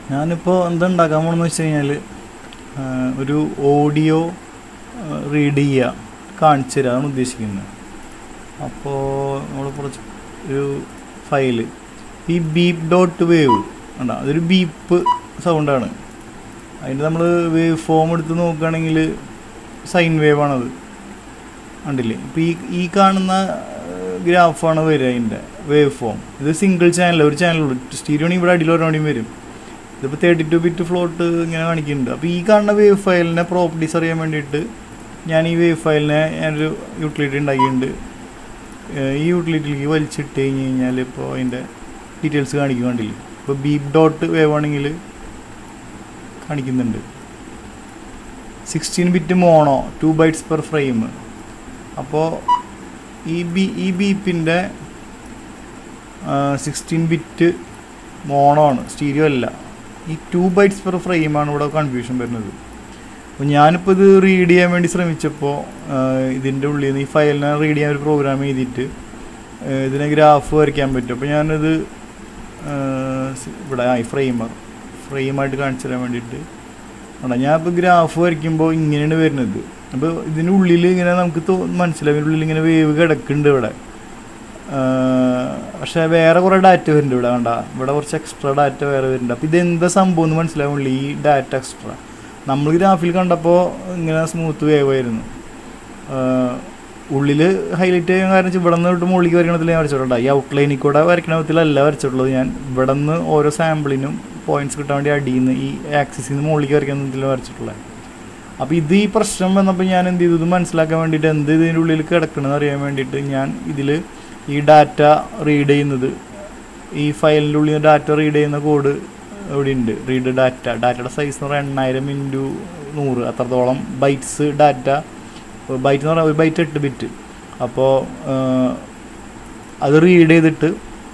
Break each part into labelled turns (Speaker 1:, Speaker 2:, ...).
Speaker 1: ഞാനിപ്പോൾ എന്താ ഉണ്ടാക്കാൻ പോകണമെന്ന് വെച്ച് കഴിഞ്ഞാൽ ഒരു ഓഡിയോ റീഡ് ചെയ്യുക കാണിച്ചു തരാം അതാണ് ഉദ്ദേശിക്കുന്നത് അപ്പോൾ നമ്മൾ കുറച്ച് ഒരു ഫയല് ഈ ബീപ്പ് ഡോട്ട് വേവ് കണ്ട അതൊരു ബീപ്പ് സൗണ്ടാണ് അതിൻ്റെ നമ്മൾ വേവ് ഫോം എടുത്ത് നോക്കുകയാണെങ്കിൽ സൈൻ വേവ് ആണത് കണ്ടില്ലേ ഇപ്പോൾ ഈ ഈ കാണുന്ന ഗ്രാഫാണ് വരിക അതിൻ്റെ വേവ് ഫോം ഇത് സിംഗിൾ ചാനൽ ഒരു ചാനലുള്ളൂ സ്റ്റീരിയോ ഇവിടെ അടിയിൽ ഒരെണ്ണം വരും ഇതിപ്പോൾ തേർട്ടി ടു ബിറ്റ് ഫ്ലോട്ട് ഇങ്ങനെ കാണിക്കുന്നുണ്ട് അപ്പോൾ ഈ കാണുന്ന വേവ് ഫയലിനെ പ്രോപ്പർട്ടീസ് അറിയാൻ വേണ്ടിയിട്ട് ഞാൻ ഈ വേവ് ഫയലിനെ ഞാനൊരു യൂട്ടിലിറ്റി ഉണ്ടാക്കിയിട്ടുണ്ട് ഏഹ് ഈ യൂട്ടിലിറ്റിയിലേക്ക് വലിച്ചിട്ട് കഴിഞ്ഞ് കഴിഞ്ഞാൽ ഇപ്പോൾ അതിൻ്റെ ഡീറ്റെയിൽസ് കാണിക്കും കണ്ടില്ലേ ഇപ്പോൾ ബീപ്പ് ഡോട്ട് വേവ് ആണെങ്കിൽ കാണിക്കുന്നുണ്ട് sixteen bit mono two bytes per frame അപ്പോൾ ഈ ബി ഈ ബീപ്പിൻ്റെ സിക്സ്റ്റീൻ ബിറ്റ് മോണോ ആണ് സ്റ്റീരിയോ അല്ല ഈ ടു ബൈറ്റ്സ് പെർ ഫ്രെയിമാണ് ഇവിടെ കൺഫ്യൂഷൻ വരുന്നത് അപ്പോൾ ഞാനിപ്പോൾ ഇത് റീഡ് ചെയ്യാൻ വേണ്ടി ശ്രമിച്ചപ്പോൾ ഇതിൻ്റെ ഉള്ളിൽ നിന്ന് ഈ ഫയലിനെ റീഡ് ചെയ്യാൻ ഒരു പ്രോഗ്രാം ചെയ്തിട്ട് ഏഹ് ഇതിനെ ഗ്രാഫ് വരയ്ക്കാൻ പറ്റും അപ്പോൾ ഞാനത് ഏഹ് സ് ഇവിടെ ആയി ഫ്രെയിമർ ഫ്രെയിമായിട്ട് കാണിച്ചു തരാൻ വേണ്ടിയിട്ട് ആണ് ഞാൻ ഇപ്പോൾ ഗ്രാഫ് വരയ്ക്കുമ്പോൾ ഇങ്ങനെയാണ് വരുന്നത് അപ്പോൾ ഇതിൻ്റെ ഉള്ളിൽ ഇങ്ങനെ നമുക്ക് തോ മനസ്സിലാവും ഇതിൻ്റെ ഉള്ളിൽ ഇങ്ങനെ വേവ് കിടക്കുന്നുണ്ട് ഇവിടെ ആഹ് പക്ഷേ വേറെ കുറേ ഡാറ്റ വരുന്നുണ്ട് ഇവിടെ കണ്ട ഇവിടെ കുറച്ച് എക്സ്ട്രാ ഡാറ്റ വേറെ വരുന്നുണ്ട് അപ്പോൾ ഇതെന്താ സംഭവം എന്ന് മനസ്സിലാവുള്ളൂ ഈ ഡാറ്റ എക്സ്ട്രാ നമ്മൾ ഗ്രാഫിൽ കണ്ടപ്പോൾ ഇങ്ങനെ സ്മൂത്ത് വേവ് ആയിരുന്നു ഉള്ളിൽ ഹൈലൈറ്റ് ചെയ്യാൻ കാരണം വെച്ചാൽ ഇവിടെ നിന്ന് തൊട്ട് മുകളിലേക്ക് വരയ്ക്കണത്തിൽ ഞാൻ വരച്ചിട്ടുണ്ട് ഈ ഔട്ട്ലൈനിൽ കൂടെ വരയ്ക്കണ വിധത്തിലല്ല വരച്ചിട്ടുള്ളത് ഞാൻ ഇവിടെ നിന്ന് ഓരോ സാമ്പിളിനും പോയിന്റ്സ് കിട്ടാൻ വേണ്ടി അടിയിൽ നിന്ന് ഈ ആക്സിസിൽ നിന്ന് മുകളിലേക്ക് വരയ്ക്കുന്നതിൽ വരച്ചിട്ടുള്ളത് അപ്പോൾ ഇത് ഈ പ്രശ്നം വന്നപ്പോൾ ഞാൻ എന്ത് ചെയ്തു ഇത് മനസ്സിലാക്കാൻ വേണ്ടിയിട്ട് എന്ത് ഇതിൻ്റെ ഉള്ളിൽ കിടക്കണമെന്ന് അറിയാൻ വേണ്ടിയിട്ട് ഞാൻ ഇതിൽ ഈ ഡാറ്റ റീഡ് ചെയ്യുന്നത് ഈ ഫയലിൻ്റെ ഉള്ളിൽ നിന്ന് ഡാറ്റ റീഡ് ചെയ്യുന്ന കോഡ് ഇവിടെ ഉണ്ട് റീഡ് ഡാറ്റ ഡാറ്റയുടെ സൈസ് എന്ന് പറയുന്നത് എണ്ണായിരം ഇൻറ്റു നൂറ് അത്രത്തോളം ബൈറ്റ്സ് ഡാറ്റ ബൈറ്റ് എന്ന് പറഞ്ഞാൽ ഒരു ബൈറ്റ് എട്ട് ബിറ്റ് അപ്പോൾ അത് റീഡ് ചെയ്തിട്ട്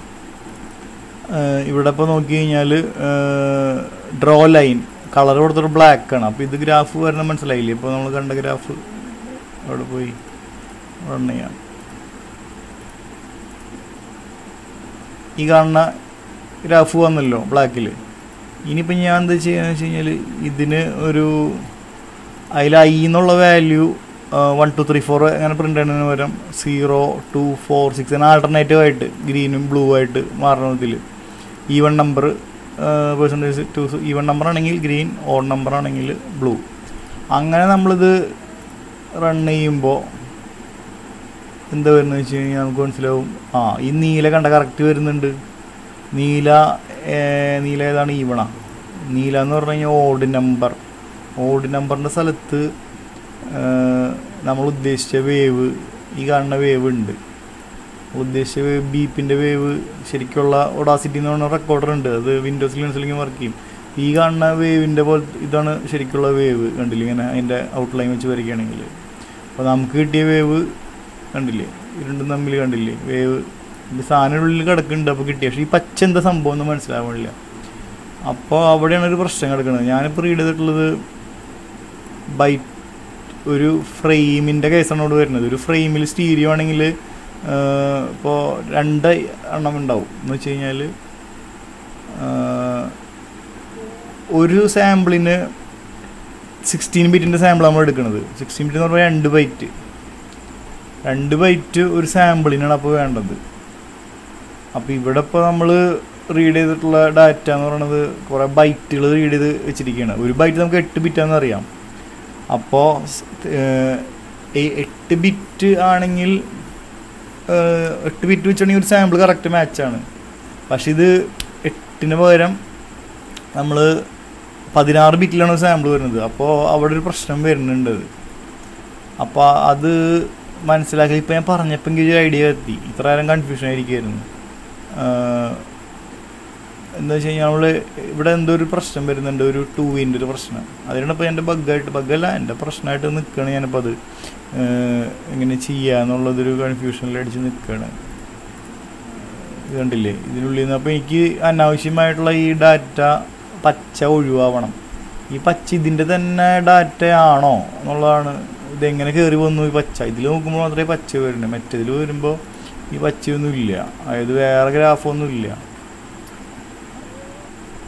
Speaker 1: ഏഹ് ഇവിടെ ഇപ്പോൾ നോക്കി കഴിഞ്ഞാൽ ഡ്രോ ലൈൻ കളർ കൊടുത്തിട്ട് ബ്ലാക്ക് ആണ് അപ്പോൾ ഇത് ഗ്രാഫ് വരണം മനസ്സിലായില്ലേ ഇപ്പോൾ നമ്മൾ കണ്ട ഗ്രാഫ് അവിടെ പോയി റൺ ചെയ്യാം ഈ കാണുന്ന ഗ്രാഫ് വന്നല്ലോ ബ്ലാക്കിൽ ഇനിയിപ്പോൾ ഞാൻ എന്താ ചെയ്യുകയെന്ന് വെച്ച് കഴിഞ്ഞാൽ ഇതിന് ഒരു അതിൽ ഐ എന്നുള്ള value one two three four അങ്ങനെ പ്രിൻ്റ് ചെയ്യുന്നതിന് പകരം സീറോ ടു ഫോർ സിക്സ് അങ്ങനെ ആൾട്ടർനേറ്റീവ് ആയിട്ട് ഗ്രീനും ബ്ലൂ ആയിട്ട് മാറണതിൽ even number percentage two even number ആണെങ്കിൽ ഗ്രീൻ ഓൺ നമ്പർ ആണെങ്കിൽ ബ്ലൂ അങ്ങനെ നമ്മളിത് റൺ ചെയ്യുമ്പോൾ എന്താ വരുന്നത് വെച്ച് കഴിഞ്ഞാൽ നമുക്ക് മനസ്സിലാവും ആ ഈ നീല കണ്ട കറക്റ്റ് വരുന്നുണ്ട് നീല ഏർ, നീല ഏതാണ് ഈവണ നീല എന്ന് പറഞ്ഞു കഴിഞ്ഞാൽ ഓഡ് നമ്പർ ഓഡ് നമ്പറിൻ്റെ സ്ഥലത്ത് ഏർ, നമ്മൾ ഉദ്ദേശിച്ച വേവ് ഈ കാണുന്ന വേവ് ഉണ്ട് ഉദ്ദേശിച്ച വേവ് ബീപ്പിൻ്റെ വേവ് ശരിക്കുള്ള ഒഡാസിറ്റി എന്ന് പറഞ്ഞ റെക്കോർഡർ ഉണ്ട് അത് വിൻഡോസ് ലിനക്സിലേക്ക് വർക്ക് ചെയ്യും ഈ കാണുന്ന വേവിൻ്റെ പോലെ ഇതാണ് ശരിക്കുള്ള വേവ് കണ്ടില്ലേ ഇങ്ങനെ അതിൻ്റെ ഔട്ട്ലൈൻ വെച്ച് വരികയാണെങ്കിൽ അപ്പോൾ നമുക്ക് കിട്ടിയ വേവ് കണ്ടില്ലേ ഇത് രണ്ടും തമ്മിൽ കണ്ടില്ലേ വേവ് ഇത് സാധനം ഉള്ളിൽ കിടക്കുന്നുണ്ട് അപ്പോൾ കിട്ടിയ പക്ഷേ ഈ പച്ച എന്താ സംഭവം എന്ന് മനസ്സിലാവണില്ല അപ്പോൾ അവിടെയാണ് ഒരു പ്രശ്നം കിടക്കുന്നത് ഞാനിപ്പോൾ റീഡ് ചെയ്തിട്ടുള്ളത് ബൈറ്റ് ഒരു ഫ്രെയിമിൻ്റെ കേസാണ് ഇവിടെ വരുന്നത് ഒരു ഫ്രെയിമിൽ സ്റ്റീരിയോ ആണെങ്കിൽ ഇപ്പോൾ രണ്ട് എണ്ണം ഉണ്ടാവും എന്ന് വെച്ച് കഴിഞ്ഞാൽ ഒരു സാമ്പിളിന് സിക്സ്റ്റീൻ ബിറ്റിൻ്റെ സാമ്പിൾ നമ്മൾ എടുക്കുന്നത് സിക്സ്റ്റീൻ ബിറ്റ് എന്ന് പറയുമ്പോൾ രണ്ട് ബൈറ്റ് രണ്ട് ബൈറ്റ് ഒരു സാമ്പിളിനാണ് അപ്പോൾ വേണ്ടത് അപ്പോൾ ഇവിടെ ഇപ്പോൾ നമ്മൾ റീഡ് ചെയ്തിട്ടുള്ള ഡാറ്റ എന്ന് പറയുന്നത് കുറേ ബൈറ്റുകൾ റീഡ് ചെയ്ത് വെച്ചിരിക്കുകയാണ് ഒരു ബൈറ്റ് നമുക്ക് എട്ട് ബിറ്റാന്ന് അറിയാം അപ്പോൾ എട്ട് ബിറ്റ് ആണെങ്കിൽ ഏഹ്, എട്ട് ബിറ്റ് വെച്ചാണെങ്കിൽ ഒരു സാമ്പിൾ കറക്റ്റ് മാച്ചാണ് പക്ഷെ ഇത് എട്ടിന് പകരം നമ്മൾ പതിനാറ് ബിറ്റിലാണ് സാമ്പിൾ വരുന്നത് അപ്പോൾ അവിടെ ഒരു പ്രശ്നം വരുന്നുണ്ട് അപ്പോൾ അത് മനസ്സിലാക്കി ഇപ്പം ഞാൻ പറഞ്ഞപ്പോൾ എനിക്ക് ഒരു ഐഡിയ എത്തി ഇത്ര നേരം കൺഫ്യൂഷൻ ആയിരിക്കുമായിരുന്നു ആഹ് എന്താ വെച്ച് കഴിഞ്ഞാൽ നമ്മൾ ഇവിടെ എന്തോ ഒരു പ്രശ്നം വരുന്നുണ്ട് ഒരു ടൂവിൻ്റെ ഒരു പ്രശ്നം അതിനാണ് ഇപ്പോൾ എൻ്റെ ബഗ്ഗായിട്ട് ബഗ്ഗല്ല എൻ്റെ പ്രശ്നമായിട്ട് നിൽക്കുകയാണ് ഞാനിപ്പോൾ അത് ആഹ് എങ്ങനെ ചെയ്യുക എന്നുള്ളതൊരു കൺഫ്യൂഷനിൽ അടിച്ച് നിൽക്കുകയാണ് ഇത് കണ്ടില്ലേ ഇതിനുള്ളിൽ നിന്ന് അപ്പോൾ എനിക്ക് അനാവശ്യമായിട്ടുള്ള ഈ ഡാറ്റ പച്ച ഒഴിവാവണം ഈ പച്ച ഇതിൻ്റെ തന്നെ ഡാറ്റ ആണോ എന്നുള്ളതാണ് ഇതെങ്ങനെ കയറി വന്നു ഈ പച്ച ഇതിൽ നോക്കുമ്പോൾ മാത്രമേ പച്ച വരുന്നത് മറ്റേതിൽ വരുമ്പോൾ ഈ പച്ചയൊന്നും ഇല്ല അതായത് വേറെ ഗ്രാഫൊന്നും ഇല്ല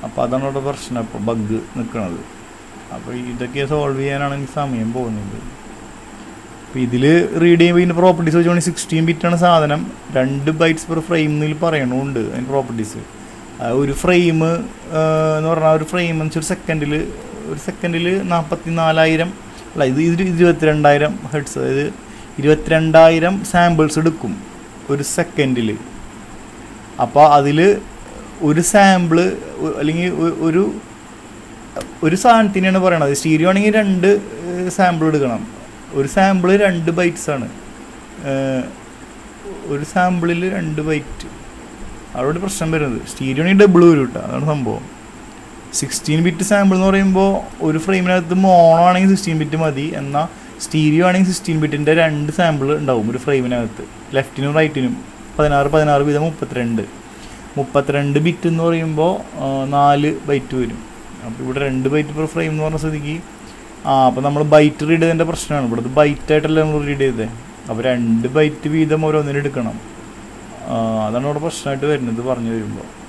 Speaker 1: അപ്പോൾ അതാണ് ഇവിടെ പ്രശ്നം ഇപ്പോൾ ബഗ് നിൽക്കുന്നത് അപ്പോൾ ഇതൊക്കെ സോൾവ് ചെയ്യാനാണ് എനിക്ക് സമയം പോകുന്നത് അപ്പോൾ ഇതിൽ റീഡ് ചെയ്യുമ്പോൾ ഇതിൻ്റെ പ്രോപ്പർട്ടീസ് വെച്ചുകൊണ്ട് സിക്സ്റ്റീൻ ബിറ്റാണ് സാധനം രണ്ട് ബൈറ്റ്സ് പെർ ഫ്രെയിം എന്നിൽ പറയണമുണ്ട് അതിൻ്റെ പ്രോപ്പർട്ടീസ് ഒരു ഫ്രെയിം എന്ന് പറഞ്ഞാൽ ഒരു ഫ്രെയിം എന്ന് വെച്ചാൽ ഒരു സെക്കൻഡിൽ ഒരു സെക്കൻഡിൽ നാൽപ്പത്തി നാലായിരം അല്ല ഇത് ഇത് ഇരുപത്തിരണ്ടായിരം ഹെഡ്സ് അതായത് ഇരുപത്തിരണ്ടായിരം സാമ്പിൾസ് എടുക്കും ഒരു സെക്കൻഡിൽ അപ്പോൾ അതിൽ ഒരു സാമ്പിള് അല്ലെങ്കിൽ ഒ- ഒരു ഒരു സാധനത്തിനാണ് പറയണത് സ്റ്റീരിയോ ആണെങ്കിൽ രണ്ട് സാമ്പിൾ എടുക്കണം ഒരു സാമ്പിൾ രണ്ട് ബൈറ്റ്സ് ആണ് ഏഹ് ഒരു സാമ്പിളിൽ രണ്ട് ബൈറ്റ് അവിടെ പ്രശ്നം വരുന്നത് സ്റ്റീരിയോ ആണെങ്കിൽ ഡബിൾ വരും കേട്ടോ അതാണ് സംഭവം സിക്സ്റ്റീൻ ബിറ്റ് സാമ്പിൾ എന്ന് പറയുമ്പോൾ ഒരു ഫ്രെയിമിനകത്ത് മോണോ ആണെങ്കിൽ സിക്സ്റ്റീൻ ബിറ്റ് മതി എന്നാൽ സ്റ്റീരിയോ ആണെങ്കിൽ സിക്സ്റ്റീൻ ബിറ്റിൻ്റെ രണ്ട് സാമ്പിൾ ഉണ്ടാവും ഒരു ഫ്രെയിമിനകത്ത് ലെഫ്റ്റിനും റൈറ്റിനും പതിനാറ് പതിനാറ് വീതം മുപ്പത്തിരണ്ട് മുപ്പത്തിരണ്ട് ബിറ്റ് എന്ന് പറയുമ്പോൾ ആ, നാല് ബൈറ്റ് വരും അപ്പോൾ ഇവിടെ രണ്ട് ബൈറ്റ് പെർ ഫ്രെയിം എന്ന് പറഞ്ഞ സ്ഥിതിക്ക് ആ അപ്പോൾ നമ്മൾ ബൈറ്റ് റീഡ് ചെയ്തതിൻ്റെ പ്രശ്നമാണ് ഇവിടുത്തെ ബൈറ്റ് ആയിട്ടല്ല നമ്മൾ റീഡ് ചെയ്തത് അപ്പോൾ രണ്ട് ബൈറ്റ് വീതം ഓരോന്നിനും എടുക്കണം ആ, അതാണ് ഇവിടെ പ്രശ്നമായിട്ട് വരുന്നത് പറഞ്ഞു വരുമ്പോൾ